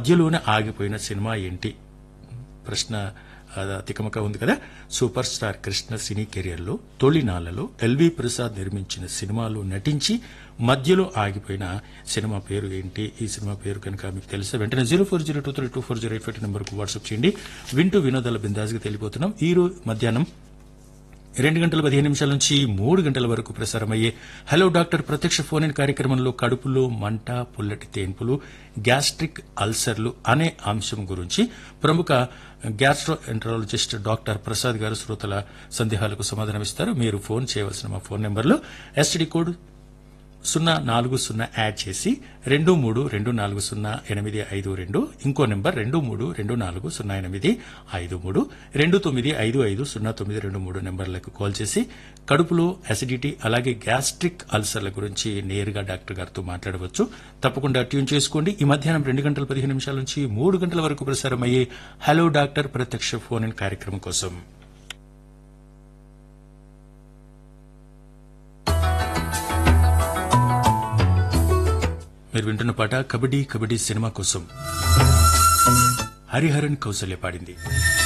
మధ్యలోనే ఆగిపోయిన సినిమా ఏంటి ప్రశ్న ఆ, తికమక ఉంది కదా సూపర్ స్టార్ కృష్ణ సినీ కెరియర్లో తొలినాళ్లలో ఎల్వి ప్రసాద్ నిర్మించిన సినిమాలో నటించి మధ్యలో ఆగిపోయిన సినిమా పేరు ఏంటి ఈ సినిమా పేరు కనుక మీకు తెలిస్తే వెంటనే zero four zero two three two four zero eight five నెంబర్కు వాట్సాప్ చేయండి వింటూ వినోదాల బిందాజ్గా తెలియపోతున్నాం ఈ రోజు మధ్యాహ్నం రెండు గంటల పదిహేను నిమిషాల నుంచి మూడు గంటల వరకు ప్రసారమయ్యే హలో డాక్టర్ ప్రత్యక్ష ఫోన్ ఇన్ కార్యక్రమంలో కడుపులో మంట పుల్లటి తేన్పులు గ్యాస్ట్రిక్ అల్సర్లు అనే అంశం గురించి ప్రముఖ గ్యాస్ట్రో ఎంట్రాలజిస్ట్ డాక్టర్ ప్రసాద్ గారు శ్రోతల సందేహాలకు సమాధానమిస్తారు మీరు ఫోన్ చేయవలసిన మా ఫోన్ నెంబర్లో ఎస్టీడీ కోడ్ సున్నా నాలుగు సున్నా యాడ్ చేసి రెండు మూడు రెండు నాలుగు సున్నా ఎనిమిది ఐదు రెండు ఇంకో నెంబర్ రెండు మూడు రెండు నాలుగు సున్నా ఎనిమిది ఐదు మూడు రెండు తొమ్మిది ఐదు ఐదు సున్నా తొమ్మిది రెండు మూడు నెంబర్లకు కాల్ చేసి కడుపులో అసిడిటీ అలాగే గ్యాస్ట్రిక్ అల్సర్ల గురించి నేరుగా డాక్టర్ గారితో మాట్లాడవచ్చు తప్పకుండా ట్యూన్ చేసుకోండి ఈ మధ్యాహ్నం రెండు గంటల పదిహేను నిమిషాల నుంచి మూడు గంటల వరకు ప్రసారమయ్యే హలో డాక్టర్ ప్రత్యక్ష ఫోన్ ఇన్ కార్యక్రమం కోసం మీరు వింటున్న పాట కబడ్డీ కబడ్డీ సినిమా కోసం హరిహరన్ కౌసల్య పాడింది